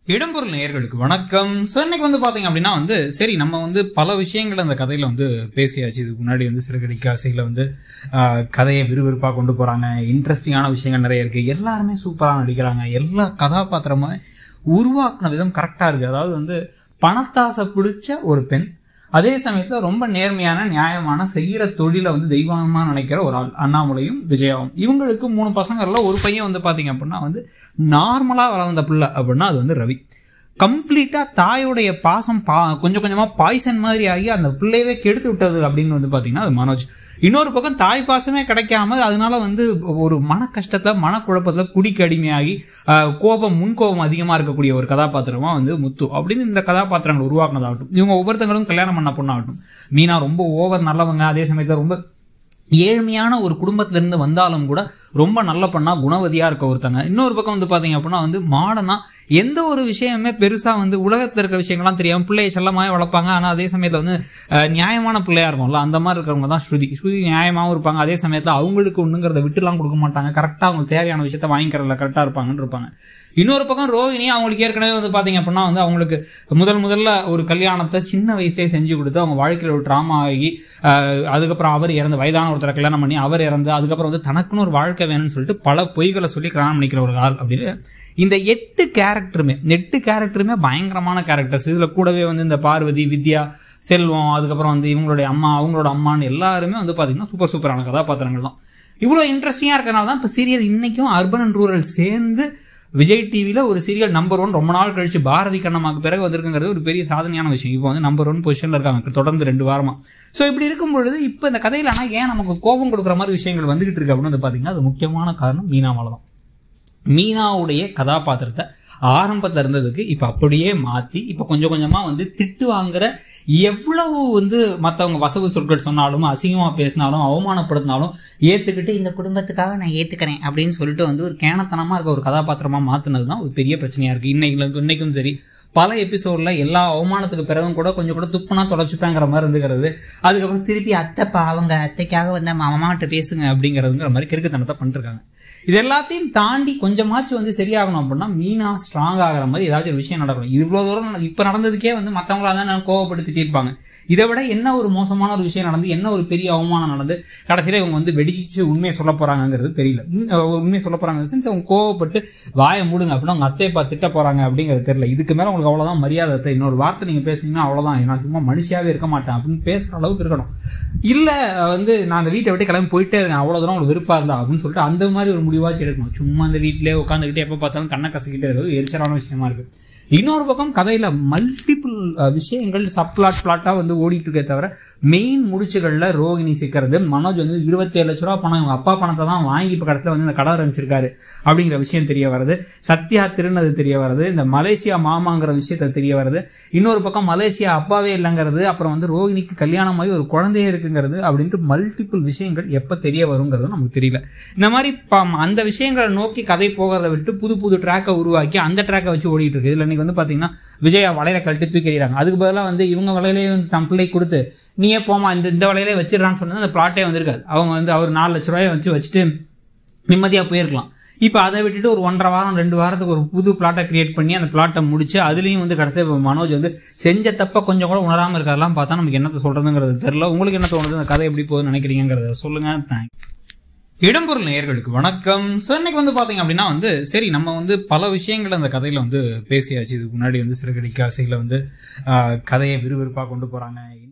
இடம்பொருள் நேயர்களுக்கு வணக்கம் ஸோ இன்னைக்கு வந்து பார்த்தீங்க அப்படின்னா வந்து சரி நம்ம வந்து பல விஷயங்கள் அந்த கதையில் வந்து பேசியாச்சு இதுக்கு முன்னாடி வந்து சிறுகடிக்க ஆசையில் வந்து ஆஹ், கதையை விறுவிறுப்பாக கொண்டு போகிறாங்க இன்ட்ரெஸ்டிங்கான விஷயங்கள் நிறைய இருக்குது எல்லாருமே சூப்பராக நடிக்கிறாங்க எல்லா கதாபாத்திரமும் உருவாக்குன விதம் கரெக்டாக இருக்குது அதாவது வந்து பணத்தாசை பிடிச்ச ஒரு பெண் அதே சமயத்தில் ரொம்ப நேர்மையான நியாயமான செய்கிற தொழிலை வந்து தெய்வமாக நினைக்கிற ஒரு ஆள் அண்ணாமலையும் விஜயாவும் இவங்களுக்கு மூணு பசங்கள்ல ஒரு பையன் வந்து பார்த்தீங்க அப்படின்னா வந்து நார்மலாக வளர்ந்த பிள்ளை அப்படின்னா அது வந்து ரவி கம்ப்ளீட்டாக தாயோடைய பாசம் பா கொஞ்சம் கொஞ்சமாக பாய்சன் மாதிரி ஆகி அந்த பிள்ளையவே கெடுத்து விட்டது அப்படின்னு வந்து பார்த்தீங்கன்னா அது மனோஜ் இன்னொரு பக்கம் தாய் பாசமே கிடைக்காம அதனால வந்து ஒரு மன கஷ்டத்தில் மனக்குழப்பத்தில் குடிக்கு அடிமையாகி ஆஹ், கோபம் முன்கோபம் அதிகமாக இருக்கக்கூடிய ஒரு கதாபாத்திரமா வந்து முத்து அப்படின்னு இந்த கதாபாத்திரங்கள் உருவாக்குனதாகட்டும் இவங்க ஒவ்வொருத்தங்களும் கல்யாணம் பண்ண பொண்ணாகட்டும் மீனா ரொம்ப ஓவர் நல்லவங்க அதே சமயத்தில் ரொம்ப ஏழ்மையான ஒரு குடும்பத்துல இருந்து வந்தாலும் கூட ரொம்ப நல்ல பண்ணா குணவதியா இருக்க ஒருத்தங்க இன்னொரு பக்கம் வந்து பாத்தீங்க அப்படின்னா வந்து மாடனா எந்த ஒரு விஷயமே பெருசா வந்து உலகத்துல இருக்கிற விஷயங்கள்லாம் தெரியாம பிள்ளையை செல்லமாவே வளர்ப்பாங்க ஆனா அதே சமயத்துல வந்து அஹ், நியாயமான பிள்ளையா இருக்கும்ல அந்த மாதிரி இருக்கிறவங்க தான் ஸ்ருதி ஸ்ருதி நியாயமாவும் இருப்பாங்க அதே சமயத்துல அவங்களுக்கு ஒண்ணுங்கிறத விட்டுலாம் கொடுக்க மாட்டாங்க கரெக்டா அவங்களுக்கு தேவையான விஷயத்த வாங்கிக்கிறதுல கரெக்டா இருப்பாங்கன்னு இருப்பாங்க இன்னொரு பக்கம் ரோஹிணி அவங்களுக்கு ஏற்கனவே வந்து பாத்தீங்க அப்படின்னா வந்து அவங்களுக்கு முதல் முதல்ல ஒரு கல்யாணத்தை சின்ன வயசுலேயே செஞ்சு கொடுத்து அவங்க வாழ்க்கையில் ஒரு ட்ராமா ஆகி ஆஹ், அதுக்கப்புறம் அவர் இறந்து வயதான ஒருத்தரை கல்யாணம் பண்ணி அவர் இறந்து அதுக்கப்புறம் வந்து தனக்குன்னு ஒரு வாழ்க்கை வேணும்னு சொல்லிட்டு பல பொய்களை சொல்லி கல்யாணம் பண்ணிக்கிற ஒரு ஆள் அப்படின்னு இந்த எட்டு கேரக்டருமே எட்டு கேரக்டருமே பயங்கரமான கேரக்டர்ஸ் இதுல கூடவே வந்து இந்த பார்வதி வித்யா செல்வம் அதுக்கப்புறம் வந்து இவங்களுடைய அம்மா அவங்களோட அம்மான்னு எல்லாருமே வந்து பாத்தீங்கன்னா சூப்பர் சூப்பரான கதாபாத்திரங்கள் தான் இவ்வளோ இன்ட்ரெஸ்டிங்காக இருக்கிறனால தான் இப்போ சீரியல் இன்னைக்கும் அர்பன் அண்ட் ரூரல் சேர்ந்து விஜய் டிவியில் ஒரு சீரியல் நம்பர் ஒன் ரொம்ப நாள் கழிச்சு பாரதி கண்ணம்மாக்கு பிறகு வந்திருக்குங்கிறது ஒரு பெரிய சாதனையான விஷயம் இப்போ வந்து நம்பர் ஒன் பொசிஷனில் இருக்காங்க தொடர்ந்து ரெண்டு வாரமா ஸோ இப்படி இருக்கும் பொழுது இப்போ இந்த கதையில் ஆனால் ஏன் நமக்கு கோபம் கொடுக்குற மாதிரி விஷயங்கள் வந்துகிட்டு இருக்கு அப்படின்னு வந்து பார்த்தீங்கன்னா அது முக்கியமான காரணம் மீனாமால தான் மீனாவுடைய கதாபாத்திரத்தை ஆரம்பத்தில் இருந்ததுக்கு இப்போ அப்படியே மாற்றி இப்போ கொஞ்சம் கொஞ்சமாக வந்து திட்டு வாங்குற எவ்வளவு வந்து மற்றவங்க வசவு சொற்கள் சொன்னாலும் அசிங்கமாக பேசினாலும் அவமானப்படுத்தினாலும் ஏற்றுக்கிட்டு இந்த குடும்பத்துக்காக நான் ஏற்றுக்கிறேன் அப்படின்னு சொல்லிட்டு வந்து ஒரு கேனத்தனமாக இருக்க ஒரு கதாபாத்திரமாக மாற்றினது தான் ஒரு பெரிய பிரச்சனையாக இருக்குது இன்னைக்கு இன்னைக்கும் சரி பல எபிசோடில் எல்லா அவமானத்துக்கு பிறகும் கூட கொஞ்சம் கூட துப்புனா தொலைச்சுப்பேங்கிற மாதிரி இருந்துக்கிறது அதுக்கப்புறம் திருப்பி அத்தைப்பா அவங்க அத்தைக்காக வந்து மாமாட்ட பேசுங்க அப்படிங்கிறதுங்கிற மாதிரி கிறுக்குத்தனத்தை பண்ணிருக்காங்க இது எல்லாத்தையும் தாண்டி கொஞ்சமாச்சும் வந்து சரியாகணும் அப்படின்னா மீனா ஸ்ட்ராங் ஆகிற மாதிரி ஏதாச்சும் ஒரு விஷயம் நடக்கணும் இவ்வளோ தூரம் நட- இப்ப நடந்ததுக்கே வந்து மற்றவங்களா தான் நான் கோவப்படுத்திட்டு இருப்பாங்க இதை விட என்ன ஒரு மோசமான ஒரு விஷயம் நடந்து என்ன ஒரு பெரிய அவமானம் நடந்து கடைசியில இவங்க வந்து வெடிச்சு உண்மையை சொல்ல போறாங்கங்கிறது தெரியல உம், அஹ் உண்மையை சொல்ல போறாங்க சென்ஸ் அவங்க கோவப்பட்டு வாயை மூடுங்க அப்படின்னா அவங்க அத்தையை பார்த்து திட்ட போறாங்க அப்படிங்கிறது தெரியல இதுக்கு மேல உங்களுக்கு அவ்வளவுதான் மரியாதை அத்தை. இன்னொரு வார்த்தை நீங்க பேசுனீங்கன்னா அவ்வளவுதான் நான் சும்மா மனுஷியாவே இருக்க மாட்டேன் அப்படின்னு பேசுற அளவுக்கு இருக்கணும் இல்ல வந்து நான் அந்த வீட்டை விட்டு கிளம்பி போயிட்டே இருக்கேன் அவ்வளவு தூரம் உங்களுக்கு விருப்பம் இருந்தா அப்படின்னு சொல்லிட்டு அந்த மாதிரி ஒரு முடிவாச்சு எடுக்கணும் சும்மா அந்த வீட்டிலே உட்காந்துக்கிட்டு எப்போ பார்த்தாலும் கண்ணை கசக்கிட்டே இருக்கிறது எரிச்சலான விஷயமா இருக்கு இன்னொரு பக்கம் கதையில மல்டிபிள் விஷயங்கள் சப்ளாட் பிளாட்டா வந்து ஓடிட்டு இருக்கே தவிர மெயின் முடிச்சுகள்ல ரோகிணி சிக்கிறது மனோஜ் வந்து இருபத்தி ஏழு லட்ச ரூபா பணம் இவங்க அப்பா பணத்தை தான் வாங்கி இப்போ கடைசியில் வந்து இந்த கடை ஆரம்பிச்சிருக்காரு அப்படிங்கிற விஷயம் தெரிய வருது சத்யா திருநது தெரிய வருது இந்த மலேசியா மாமாங்கிற விஷயத்த தெரிய வருது இன்னொரு பக்கம் மலேசியா அப்பாவே இல்லைங்கிறது அப்புறம் வந்து ரோகிணிக்கு கல்யாணம் ஆகி ஒரு குழந்தையே இருக்குங்கிறது அப்படின்ட்டு மல்டிபிள் விஷயங்கள் எப்போ தெரிய வருங்கிறது நமக்கு தெரியல இந்த மாதிரி ப- அந்த விஷயங்களை நோக்கி கதை போகிறத விட்டு புது புது ட்ராக்கை உருவாக்கி அந்த ட்ராக்கை வச்சு ஓடிட்டு இருக்கு இதில் இன்னைக்கு வந்து பார்த்தீங்கன்னா விஜயா வலையில கழட்டி தூக்கி எறிகிறாங்க அதுக்கு பதிலாக வந்து இவங்க வலையிலே வந்து தம் பிள்ளை கொடுத்து நீயே போமா இந்த இந்த வலையிலே வச்சிடறான்னு சொன்னது அந்த பிளாட்டே வந்திருக்காது அவங்க வந்து அவர் நாலு லட்ச ரூபாயை வச்சு வச்சுட்டு நிம்மதியாக போயிருக்கலாம் இப்போ அதை விட்டுட்டு ஒரு ஒன்றரை வாரம் ரெண்டு வாரத்துக்கு ஒரு புது பிளாட்டை கிரியேட் பண்ணி அந்த பிளாட்டை முடிச்சு அதுலேயும் வந்து கடைசி இப்ப மனோஜ் வந்து செஞ்ச தப்ப கொஞ்சம் கூட உணராமல் இருக்கிறதெல்லாம் பார்த்தா நமக்கு என்னத்த சொல்றதுங்கிறது தெரியல உங்களுக்கு என்ன தோணுது அந்த கதை எப்படி போகுதுன்னு நினைக்கிறீங்கிறத சொல்லுங்க தேங்க்ஸ் இடம்பொருள் நேயர்களுக்கு வணக்கம் ஸோ இன்னைக்கு வந்து பார்த்தீங்க அப்படின்னா வந்து சரி நம்ம வந்து பல விஷயங்கள் அந்த கதையில் வந்து பேசியாச்சு இதுக்கு முன்னாடி வந்து சிறுகடிக்க ஆசையில் வந்து ஆஹ், கதையை விறுவிறுப்பாக கொண்டு போகிறாங்க